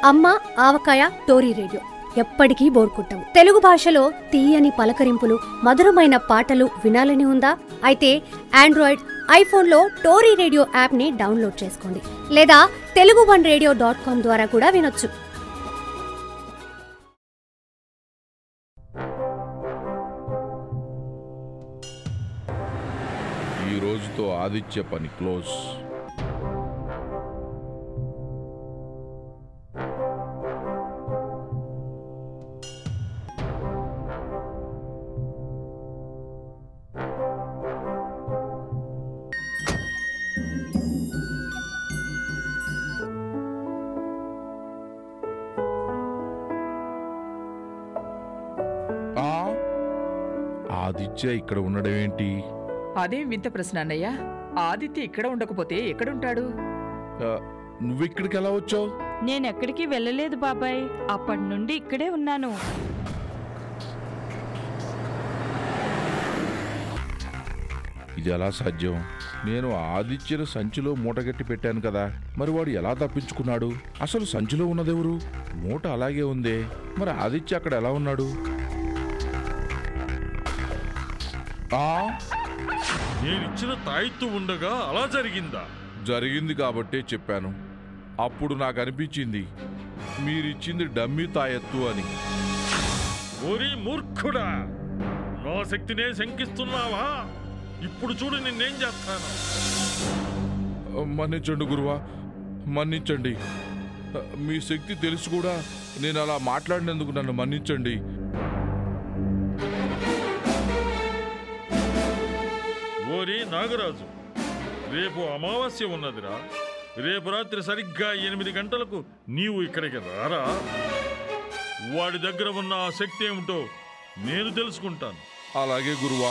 అమ్మ ఆవకాయ Tori radio ఎప్పటికీ బోర్కొట్టవు తెలుగు భాషలో తీయని పలకరింపులు మధురమైన పాటలు వినాలని ఉందా అయితే ఆండ్రాయిడ్ ఐఫోన్లో టోరీ రేడియో యాప్ని డౌన్లోడ్ చేసుకోండి లేదా Telugu one radio dot com ద్వారా కూడా వినొచ్చు ఈ రోజుతో ఆదిత్య పని క్లోజ్ ఆ? ఆదిత్య ఇక్కడ ఉండడం ఏంటి అదేం వింత ప్రశ్న అన్నయ్య ఆదిత్య ఇక్కడ ఉండకపోతే ఎక్కడుంటాడు ఆ, నువ్వు ఇక్కడికి ఎలా వచ్చావు నేనెక్కడికి వెళ్ళలేదు బాబాయ్ అప్పటి నుండి ఇక్కడే ఉన్నాను ఇది ఎలా సాధ్యం నేను ఆదిత్యను సంచిలో మూటగట్టి పెట్టాను కదా మరి వాడు ఎలా తప్పించుకున్నాడు అసలు సంచిలో ఉన్నదెవరు మూట అలాగే ఉందే మరి ఆదిత్య అక్కడ ఎలా ఉన్నాడు ఆ నేనిచ్చిన తాయిత్తు ఉండగా అలా జరిగిందా జరిగింది కాబట్టే చెప్పాను అప్పుడు నాకు అనిపించింది మీరిచ్చింది డమ్మీ తాయెత్తు అని ఓరి మూర్ఖుడా నా శక్తినే శంకిస్తున్నావా ఇప్పుడు చూడు నిన్నేం చేస్తాను మన్నించండి గురువా మన్నించండి మీ శక్తి తెలిసి కూడా నేను అలా మాట్లాడినందుకు నన్ను మన్నించండి ఓరి నాగరాజు రేపు అమావాస్య ఉన్నదిరా రేపు రాత్రి సరిగ్గా ఎనిమిది గంటలకు నీవు ఇక్కడికి రారా వాడి దగ్గర ఉన్న ఆ శక్తి ఏమిటో నేను తెలుసుకుంటాను అలాగే గురువా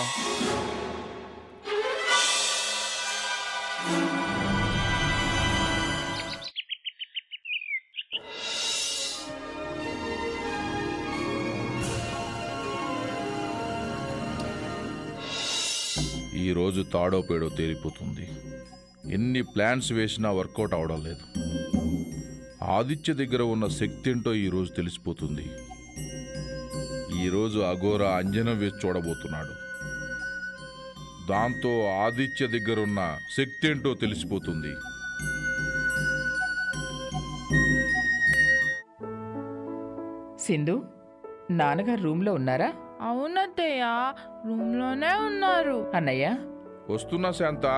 ఈరోజు తాడో పేడో తేలిపోతుంది ఎన్ని ప్లాన్స్ వేసినా వర్కౌట్ అవడం లేదు ఆదిత్య దగ్గర ఉన్న శక్తి ఏంటో ఈరోజు తెలిసిపోతుంది ఈరోజు అఘోర అంజనం వేసి చూడబోతున్నాడు దాంతో ఆదిత్య దగ్గరున్న శక్తి ఏంటో తెలిసిపోతుంది సింధు నాన్నగారు రూమ్లో ఉన్నారా అవునత్తయ్య రూమ్లోనే ఉన్నారు అన్నయ్య వస్తున్నా శాంత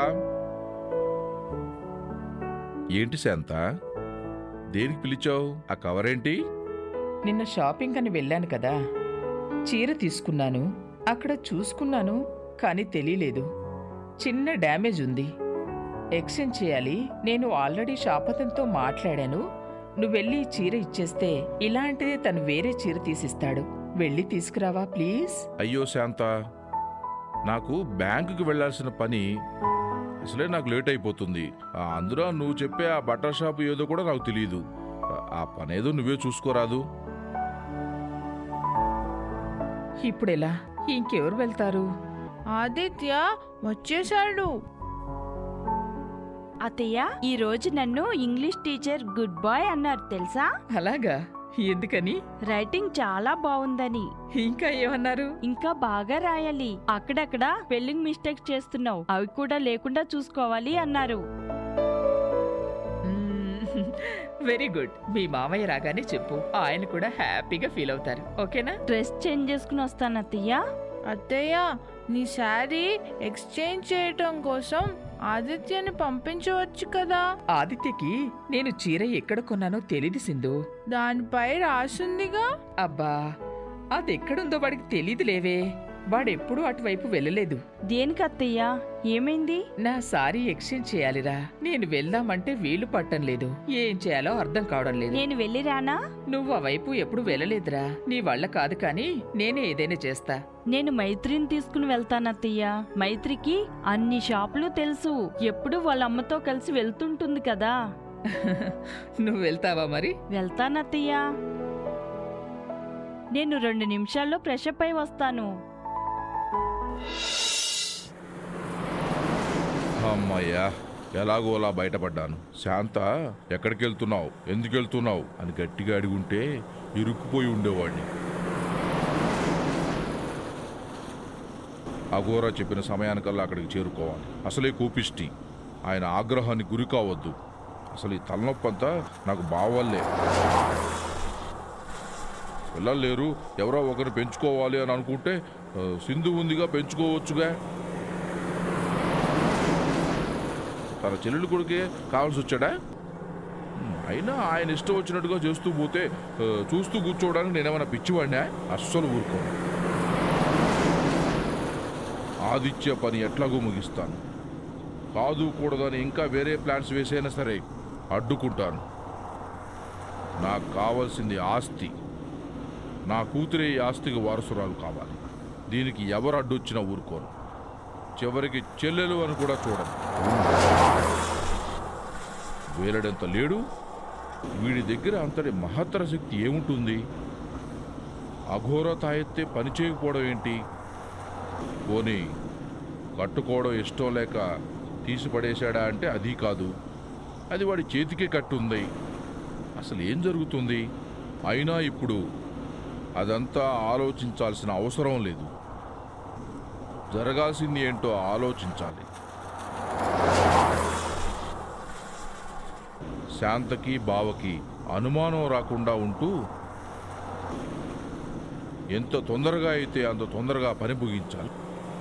ఏంటి శాంత దేనికి పిలిచావు ఆ కవర్ ఏంటి నిన్న షాపింగ్ అని వెళ్ళాను కదా చీర తీసుకున్నాను అక్కడ చూసుకున్నాను కానీ తెలియలేదు చిన్న డ్యామేజ్ ఉంది ఎక్స్చేంజ్ చేయాలి నేను ఆల్రెడీ షాప్ అతనితో మాట్లాడాను నువ్వు వెళ్ళి ఈ చీర ఇచ్చేస్తే ఇలాంటిదే తను వేరే చీర తీసిస్తాడు వెళ్ళి తీసుకురావా ప్లీజ్ అయ్యో శాంత నాకు బ్యాంకుకి వెళ్ళాల్సిన పని అసలే నాకు లేట్ అయిపోతుంది ఆ, అందులో నువ్వు చెప్పే ఆ బట్టల షాపు ఏదో కూడా నాకు తెలియదు ఆ- ఆ పని ఏదో నువ్వే చూసుకోరాదు ఇప్పుడెలా ఇంకెవరు వెళ్తారు ఆదిత్య వచ్చేశాడు అత్తయ్య ఈ రోజు నన్ను ఇంగ్లీష్ టీచర్ గుడ్ బాయ్ అన్నారు తెలుసా అలాగా ఎందుకని రైటింగ్ చాలా బాగుందని ఇంకా ఏమన్నారు ఇంకా బాగా రాయాలి అక్కడక్కడ స్పెల్లింగ్ మిస్టేక్స్ చేస్తున్నావు అవి కూడా లేకుండా చూసుకోవాలి అన్నారు వెరీ గుడ్ మీ మామయ్య రాగానే చెప్పు ఆయన కూడా హ్యాపీగా ఫీల్ అవుతారు ఓకేనా డ్రెస్ చేంజ్ చేసుకుని వస్తాను అత్తయ్య అత్తయ్య నీ శారీ ఎక్స్చేంజ్ చేయటం కోసం ఆదిత్యని పంపించవచ్చు కదా ఆదిత్యకి నేను చీర ఎక్కడ కొన్నానో తెలీదు సింధు దానిపై రాసుందిగా అబ్బా అది ఎక్కడుందో వాడికి తెలీదు లేవే వాడెప్పుడూ అటువైపు వెళ్ళలేదు దేనికి అత్తయ్య ఏమైంది నా సారీ ఎక్స్చేంజ్ చేయాలిరా నేను వెళ్దామంటే వీలు పట్టం లేదు ఏం చేయాలో అర్థం కావడం లేదు నేను వెళ్ళి రానా నువ్వు ఆ వైపు ఎప్పుడు వెళ్ళలేదురా నీ వల్ల కాదు కానీ నేనే ఏదైనా చేస్తా నేను మైత్రిని తీసుకుని వెళ్తాను అత్తయ్య మైత్రికి అన్ని షాపులు తెలుసు ఎప్పుడు వాళ్ళ అమ్మతో కలిసి వెళ్తుంటుంది కదా నువ్వు వెళ్తావా మరి వెళ్తాను అత్తయ్య నేను రెండు నిమిషాల్లో ఫ్రెషప్ అయి వస్తాను అమ్మయ్యా ఎలాగో అలా బయటపడ్డాను శాంత ఎక్కడికి వెళ్తున్నావు ఎందుకు వెళ్తున్నావు అని గట్టిగా అడిగుంటే ఇరుక్కుపోయి ఉండేవాడిని అఘోరా చెప్పిన సమయానికల్లా అక్కడికి చేరుకోవాలి అసలే కోపిష్టి ఆయన ఆగ్రహానికి గురి కావద్దు అసలు ఈ తలనొప్పి అంతా నాకు బావల్లే పిల్లలు లేరు ఎవరో ఒకరిని పెంచుకోవాలి అని అనుకుంటే ఆ, సింధు ఉందిగా పెంచుకోవచ్చుగా తన చెల్లెలు కొడుకే కావాల్సి వచ్చాడా ఉమ్, అయినా ఆయన ఇష్టం వచ్చినట్టుగా చేస్తూ పోతే ఆ, చూస్తూ కూర్చోవడానికి నేనేమైనా పిచ్చివాడినా అస్సలు ఊరుకోను ఆదిత్య పని ఎట్లాగో ముగిస్తాను కాదు కూడదని ఇంకా వేరే ప్లాన్స్ వేసైనా సరే అడ్డుకుంటాను నాకు కావాల్సింది ఆస్తి నా కూతురే ఈ ఆస్తికి వారసురాలు కావాలి దీనికి ఎవరు అడ్డొచ్చినా ఊరుకోను చివరికి చెల్లెలు అని కూడా చూడను వేలడంత లేడు వీడి దగ్గర అంతటి మహత్తర శక్తి ఏముంటుంది అఘోర తాయెత్తే పని చేయకపోవడం ఏంటి పోనీ కట్టుకోవడం ఇష్టం లేక తీసి పడేశాడా అంటే అది కాదు అది వాడి చేతికే కట్టుంది అసలు ఏం జరుగుతుంది అయినా ఇప్పుడు అదంతా ఆలోచించాల్సిన అవసరం లేదు జరగాల్సింది ఏంటో ఆలోచించాలి శాంతకి బావకి అనుమానం రాకుండా ఉంటూ ఎంత తొందరగా అయితే అంత తొందరగా పని ముగించాలి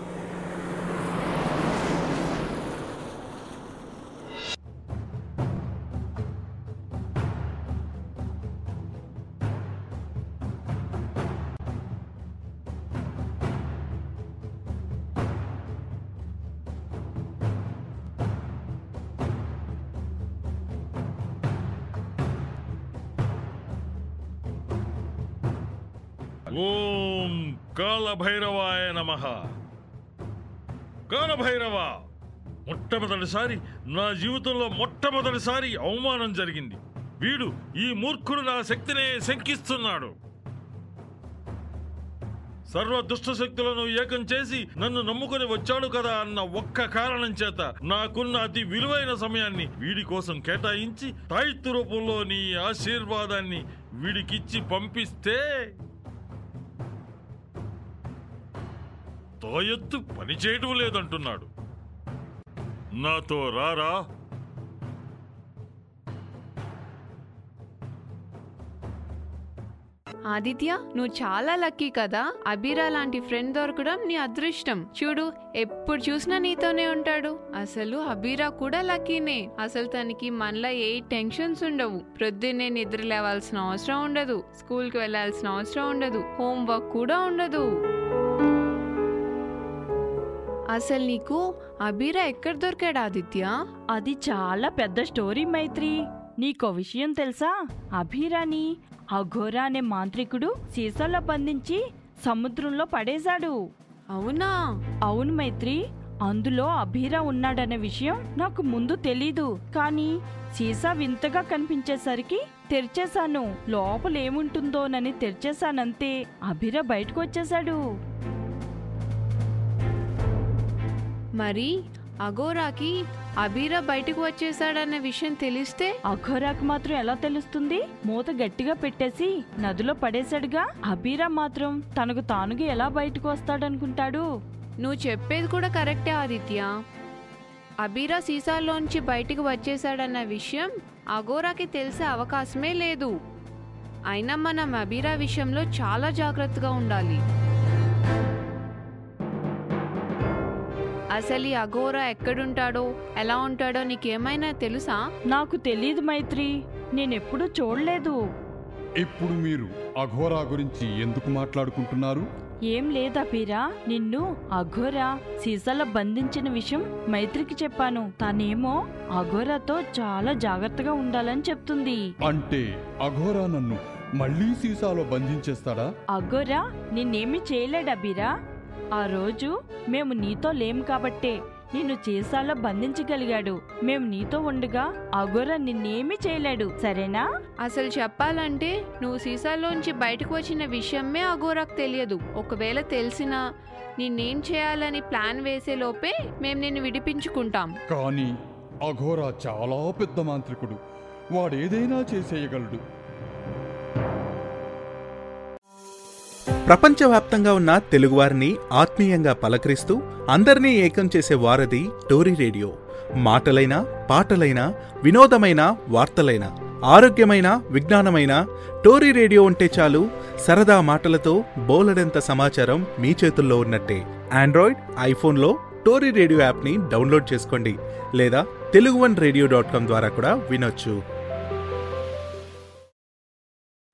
ఓం కాలభైరవాయ నమ కాలభైరవ మొట్టమొదటిసారి నా జీవితంలో మొట్టమొదటిసారి అవమానం జరిగింది వీడు ఈ మూర్ఖుడు నా శక్తినే శంకిస్తున్నాడు సర్వ దుష్ట శక్తులను ఏకం చేసి నన్ను నమ్ముకొని వచ్చాడు కదా అన్న ఒక్క కారణం చేత నాకున్న అతి విలువైన సమయాన్ని వీడి కోసం కేటాయించి తాయిత్తు రూపంలో నీ ఆశీర్వాదాన్ని వీడికిచ్చి పంపిస్తే తాయెత్తు పని చేయటం లేదంటున్నాడు నాతో రారా ఆదిత్య నువ్వు చాలా లక్కీ కదా అబీరా లాంటి ఫ్రెండ్ దొరకడం నీ అదృష్టం చూడు ఎప్పుడు చూసినా నీతోనే ఉంటాడు అసలు అబీరా కూడా లక్కీనే అసలు తనకి మనలో ఏ టెన్షన్స్ ఉండవు ప్రొద్దున్నే నిద్ర లేవాల్సిన అవసరం ఉండదు స్కూల్ కి వెళ్ళాల్సిన అవసరం ఉండదు హోంవర్క్ కూడా ఉండదు అసలు నీకు అబీరా ఎక్కడ దొరికాడు ఆదిత్య అది చాలా పెద్ద స్టోరీ మైత్రి నీకో విషయం తెలుసా అభిరాని అఘోరా అనే మాంత్రికుడు సీసాలో బంధించి సముద్రంలో పడేశాడు అవునా అవును మైత్రి అందులో అభిరా ఉన్నాడనే విషయం నాకు ముందు తెలీదు కానీ సీసా వింతగా కనిపించేసరికి తెరిచేశాను లోపల ఏముంటుందోనని తెరిచేశానంతే అభిరా బయటకు వచ్చేశాడు మరి అగోరాకి అబీరా బయటకు వచ్చేసాడన్న విషయం తెలిస్తే అఘోరాకు మాత్రం ఎలా తెలుస్తుంది మూత గట్టిగా పెట్టేసి నదిలో పడేశాడుగా అబీరా మాత్రం తనకు తానుగా ఎలా బయటకు వస్తాడనుకుంటాడు నువ్వు చెప్పేది కూడా కరెక్టే ఆదిత్య అబీరా సీసాల్లోంచి బయటికి వచ్చేసాడన్న విషయం అగోరాకి తెలిసే అవకాశమే లేదు అయినా మనం అబీరా విషయంలో చాలా జాగ్రత్తగా ఉండాలి అసలు ఈ అఘోరా ఎక్కడుంటాడో ఎలా ఉంటాడో నీకేమైనా తెలుసా నాకు తెలియదు మైత్రి నేనెప్పుడూ చూడలేదు ఇప్పుడు మీరు అఘోరా గురించి ఎందుకు మాట్లాడుకుంటున్నారు ఏం లేదా పీరా నిన్ను అఘోరా సీసాలో బంధించిన విషయం మైత్రికి చెప్పాను తనేమో అఘోరాతో చాలా జాగ్రత్తగా ఉండాలని చెప్తుంది అంటే అఘోరా నన్ను మళ్ళీ సీసాలో బంధించేస్తాడా అఘోరా నిన్నేమి చేయలేడా బీరా ఆ రోజు మేము నీతో లేం కాబట్టే నిన్ను సీసాలో బంధించగలిగాడు మేము నీతో ఉండగా అఘోరా నిన్నేమీ చేయలేడు సరేనా అసలు చెప్పాలంటే నువ్వు సీసాలోంచి బయటకు వచ్చిన విషయమే అఘోరాకు తెలియదు ఒకవేళ తెలిసినా నిన్నేం చేయాలని ప్లాన్ వేసే లోపే మేము నిన్ను విడిపించుకుంటాం కానీ అఘోరా చాలా పెద్ద మాంత్రికుడు వాడేదైనా చేసేయగలడు ప్రపంచవ్యాప్తంగా ఉన్న తెలుగువారిని ఆత్మీయంగా పలకరిస్తూ అందరినీ ఏకం చేసే వారధి టోరీ రేడియో మాటలైన పాటలైన వినోదమైన వార్తలైన ఆరోగ్యమైన విజ్ఞానమైన టోరీ రేడియో ఉంటే చాలు సరదా మాటలతో బోలెడంత సమాచారం మీ చేతుల్లో ఉన్నట్టే ఆండ్రాయిడ్ ఐఫోన్లో టోరీ రేడియో యాప్ని డౌన్లోడ్ చేసుకోండి లేదా Telugu one radio dot com ద్వారా కూడా వినొచ్చు